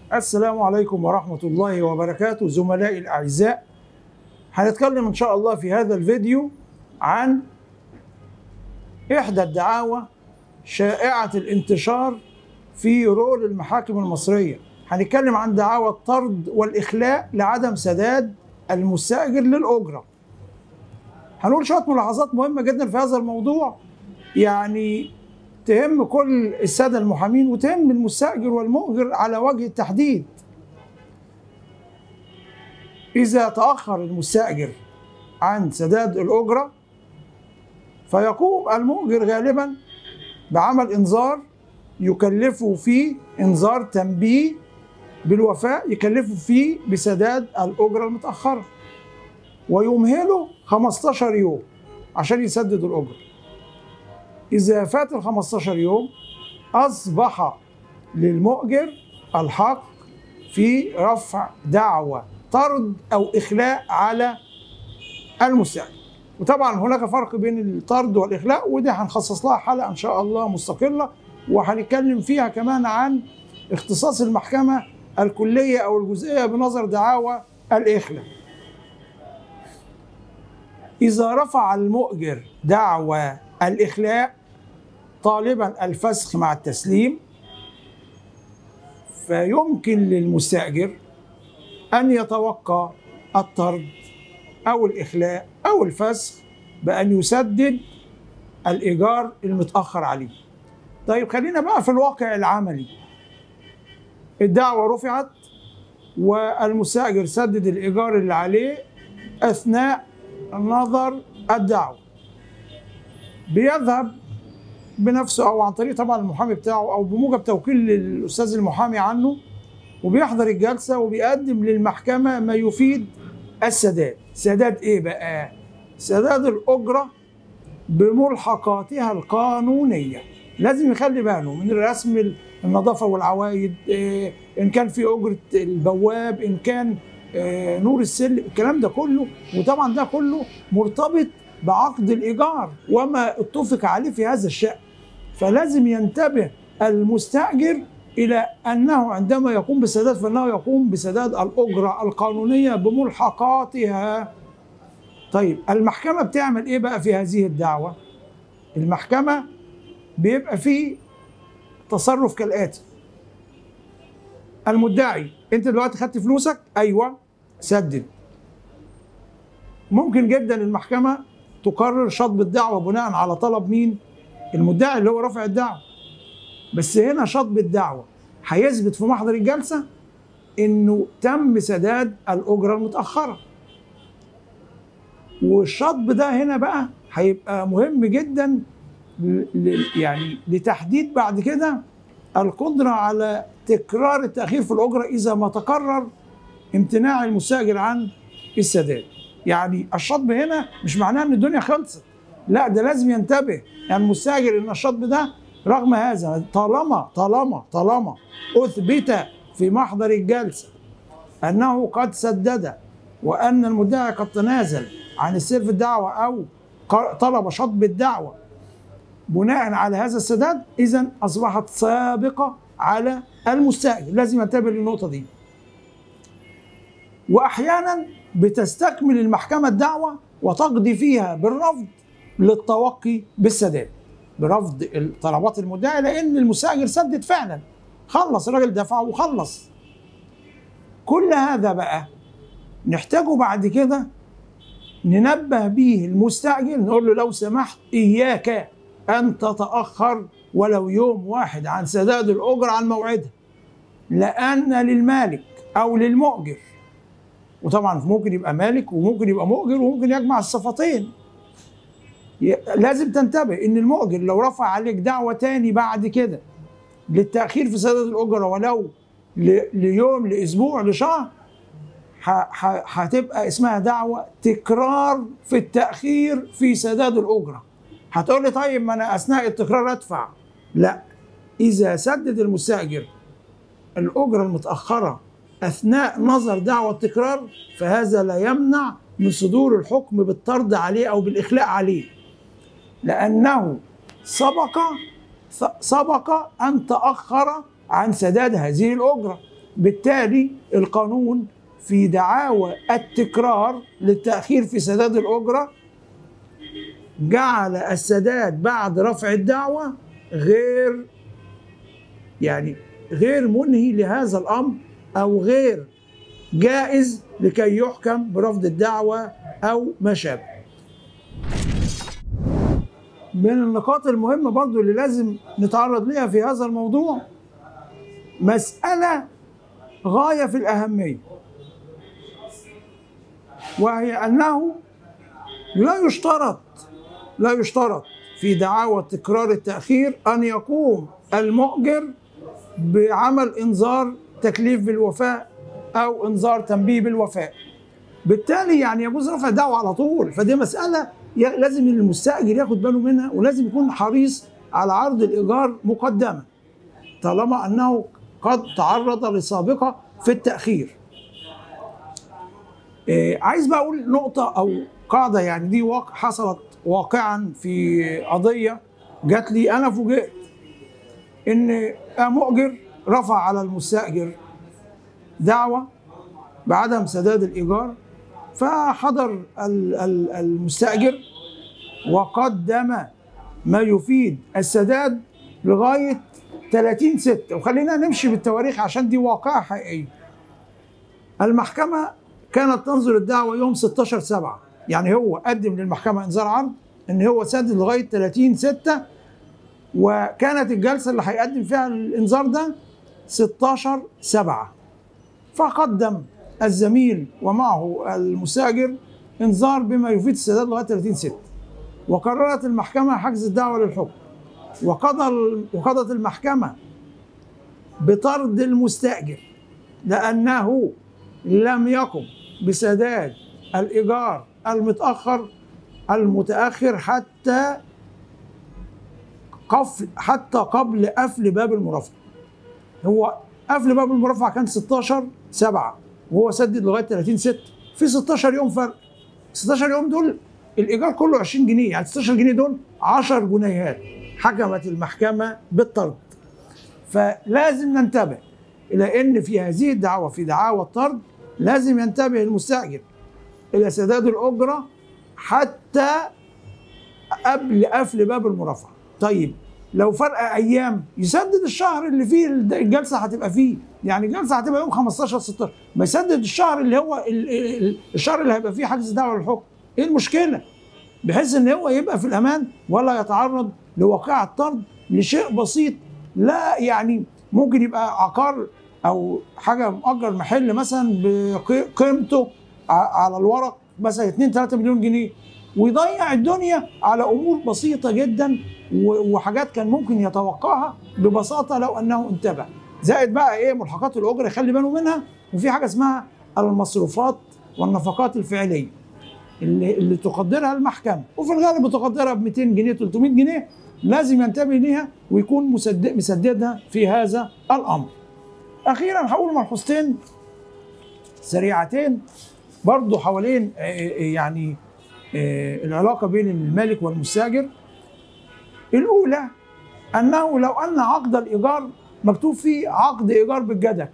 السلام عليكم ورحمة الله وبركاته زملائي الأعزاء هنتكلم إن شاء الله في هذا الفيديو عن إحدى الدعاوى شائعة الانتشار في رول المحاكم المصرية هنتكلم عن دعاوى الطرد والإخلاء لعدم سداد المستأجر للأجرة هنقول شوية ملاحظات مهمة جدا في هذا الموضوع يعني تهم كل السادة المحامين وتهم المستأجر والمؤجر على وجه التحديد إذا تأخر المستأجر عن سداد الأجرة فيقوم المؤجر غالبا بعمل إنذار يكلفه فيه إنذار تنبيه بالوفاء يكلفه فيه بسداد الأجرة المتأخرة ويمهله 15 يوم عشان يسدد الأجرة إذا فات ال 15 يوم أصبح للمؤجر الحق في رفع دعوى طرد أو إخلاء على المستأجر وطبعا هناك فرق بين الطرد والإخلاء ودي هنخصص لها حلقة إن شاء الله مستقلة وهنتكلم فيها كمان عن اختصاص المحكمة الكلية أو الجزئية بنظر دعاوى الإخلاء إذا رفع المؤجر دعوى الإخلاء طالبا الفسخ مع التسليم فيمكن للمستأجر أن يتوقع الطرد أو الإخلاء أو الفسخ بأن يسدد الإيجار المتأخر عليه. طيب خلينا بقى في الواقع العملي. الدعوة رفعت والمستأجر سدد الإيجار اللي عليه أثناء نظر الدعوة. بيذهب بنفسه او عن طريق طبعا المحامي بتاعه او بموجب توكيل الاستاذ المحامي عنه وبيحضر الجلسه وبيقدم للمحكمه ما يفيد السداد سداد ايه بقى سداد الاجره بملحقاتها القانونيه لازم يخلي باله من رسم النظافه والعوايد إيه ان كان في اجره البواب ان كان إيه نور السلم الكلام ده كله وطبعا ده كله مرتبط بعقد الايجار وما اتفق عليه في هذا الشان فلازم ينتبه المستاجر الى انه عندما يقوم بالسداد فانه يقوم بسداد الاجره القانونيه بملحقاتها طيب المحكمه بتعمل ايه بقى في هذه الدعوه المحكمه بيبقى فيه تصرف كالاتي المدعي انت دلوقتي خدت فلوسك ايوه سدد ممكن جدا المحكمه تقرر شطب الدعوه بناء على طلب مين المدعي اللي هو رافع الدعوه بس هنا شطب الدعوه هيثبت في محضر الجلسه انه تم سداد الاجره المتاخره والشطب ده هنا بقى هيبقى مهم جدا يعني لتحديد بعد كده القدره على تكرار التاخير في الاجره اذا ما تقرر امتناع المستاجر عن السداد يعني الشطب هنا مش معناه ان الدنيا خلصت لا ده لازم ينتبه يعني المستاجر ان الشطب ده رغم هذا طالما طالما طالما اثبت في محضر الجلسه انه قد سدد وان المدعي قد تنازل عن السير في الدعوه او طلب شطب الدعوه بناء على هذا السداد اذا اصبحت سابقه على المستاجر لازم ينتبه للنقطه دي واحيانا بتستكمل المحكمه الدعوه وتقضي فيها بالرفض للتوقي بالسداد برفض طلبات المدعي لان المستاجر سدد فعلا خلص الراجل دفع وخلص كل هذا بقى نحتاجه بعد كده ننبه به المستعجل نقول له لو سمحت اياك ان تتاخر ولو يوم واحد عن سداد الاجره عن موعدها لان للمالك او للمؤجر وطبعا ممكن يبقى مالك وممكن يبقى مؤجر وممكن يجمع الصفتين لازم تنتبه ان المؤجر لو رفع عليك دعوة تاني بعد كده للتأخير في سداد الأجرة ولو ليوم لأسبوع لشهر هتبقى اسمها دعوة تكرار في التأخير في سداد الأجرة هتقول لي طيب ما أنا أثناء التكرار أدفع لا إذا سدد المستأجر الأجرة المتأخرة أثناء نظر دعوة تكرار فهذا لا يمنع من صدور الحكم بالطرد عليه أو بالإخلاء عليه لأنه سبق سبق أن تأخر عن سداد هذه الأجرة بالتالي القانون في دعاوى التكرار للتأخير في سداد الأجرة جعل السداد بعد رفع الدعوة غير يعني غير منهي لهذا الأمر أو غير جائز لكي يحكم برفض الدعوة أو ما شابه من النقاط المهمة برضو اللي لازم نتعرض لها في هذا الموضوع مسألة غاية في الأهمية وهي أنه لا يشترط لا يشترط في دعاوى تكرار التأخير أن يقوم المؤجر بعمل إنذار تكليف بالوفاء أو إنذار تنبيه بالوفاء بالتالي يعني يجوز رفع دعوة على طول فدي مسألة لازم المستأجر ياخد باله منها ولازم يكون حريص على عرض الإيجار مقدما طالما أنه قد تعرض لسابقة في التأخير إيه عايز بقى أقول نقطة أو قاعدة يعني دي واقع حصلت واقعا في قضية جات لي أنا فوجئت إن مؤجر رفع على المستأجر دعوة بعدم سداد الإيجار فحضر المستأجر وقدم ما يفيد السداد لغاية 30 6 وخلينا نمشي بالتواريخ عشان دي واقعة حقيقية المحكمة كانت تنظر الدعوة يوم 16 7 يعني هو قدم للمحكمة إنذار عرض إن هو سدد لغاية 30 6 وكانت الجلسة اللي هيقدم فيها الإنذار ده 16 7 فقدم الزميل ومعه المستاجر انذار بما يفيد السداد لغايه 30 6 وقررت المحكمه حجز الدعوه للحكم وقضى وقضت المحكمه بطرد المستاجر لانه لم يقم بسداد الايجار المتاخر المتاخر حتى قفل حتى قبل قفل باب المرافعه هو قفل باب المرافعه كان 16 7 وهو سدد لغايه 30 6 في 16 يوم فرق 16 يوم دول الايجار كله 20 جنيه يعني 16 جنيه دول 10 جنيهات حكمت المحكمه بالطرد فلازم ننتبه الى ان في هذه الدعوه في دعاوى الطرد لازم ينتبه المستاجر الى سداد الاجره حتى قبل قفل باب المرافعه طيب لو فرق ايام يسدد الشهر اللي فيه الجلسه هتبقى فيه يعني الجلسه هتبقى يوم 15 16 ما يسدد الشهر اللي هو الشهر اللي هيبقى فيه حجز دعوه للحكم ايه المشكله بحيث ان هو يبقى في الامان ولا يتعرض لواقعة طرد لشيء بسيط لا يعني ممكن يبقى عقار او حاجه مؤجر محل مثلا بقيمته على الورق مثلا 2 3 مليون جنيه ويضيع الدنيا على امور بسيطه جدا وحاجات كان ممكن يتوقعها ببساطه لو انه انتبه زائد بقى ايه ملحقات الاجره يخلي باله منها وفي حاجه اسمها المصروفات والنفقات الفعليه اللي, اللي تقدرها المحكمه وفي الغالب بتقدرها ب 200 جنيه 300 جنيه لازم ينتبه ليها ويكون مسدد مسددها في هذا الامر. اخيرا هقول ملحوظتين سريعتين برضو حوالين يعني العلاقه بين المالك والمستاجر الاولى انه لو ان عقد الايجار مكتوب فيه عقد ايجار بالجدك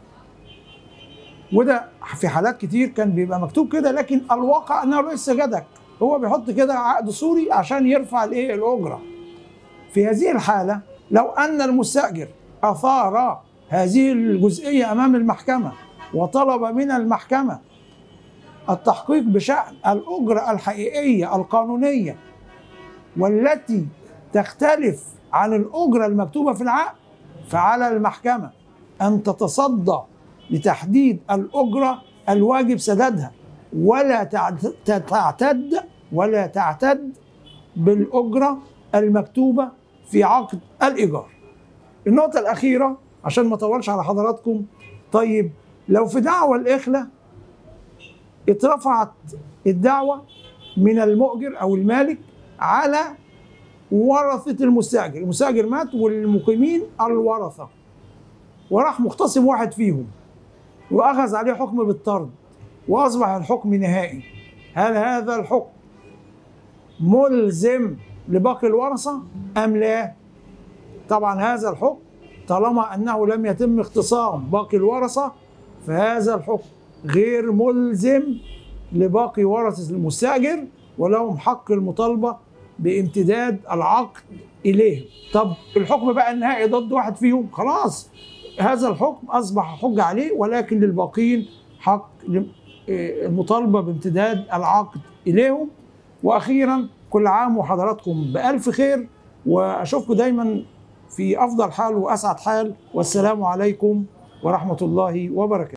وده في حالات كتير كان بيبقى مكتوب كده لكن الواقع انه ليس جدك هو بيحط كده عقد صوري عشان يرفع الايه الاجره في هذه الحاله لو ان المستاجر اثار هذه الجزئيه امام المحكمه وطلب من المحكمه التحقيق بشان الاجره الحقيقيه القانونيه والتي تختلف عن الاجره المكتوبه في العقد فعلى المحكمه ان تتصدى لتحديد الاجره الواجب سدادها ولا تعتد ولا تعتد بالاجره المكتوبه في عقد الايجار. النقطه الاخيره عشان ما اطولش على حضراتكم طيب لو في دعوى الاخله اترفعت الدعوه من المؤجر او المالك على ورثه المستاجر، المستاجر مات والمقيمين الورثه وراح مختصم واحد فيهم واخذ عليه حكم بالطرد واصبح الحكم نهائي هل هذا الحكم ملزم لباقي الورثه ام لا طبعا هذا الحكم طالما انه لم يتم اختصام باقي الورثه فهذا الحكم غير ملزم لباقي ورثه المستاجر ولهم حق المطالبه بامتداد العقد اليهم طب الحكم بقى النهائي ضد واحد فيهم خلاص هذا الحكم اصبح حجه عليه ولكن للباقين حق لم- آه، المطالبه بامتداد العقد اليهم واخيرا كل عام وحضراتكم بالف خير واشوفكم دايما في افضل حال واسعد حال والسلام عليكم ورحمه الله وبركاته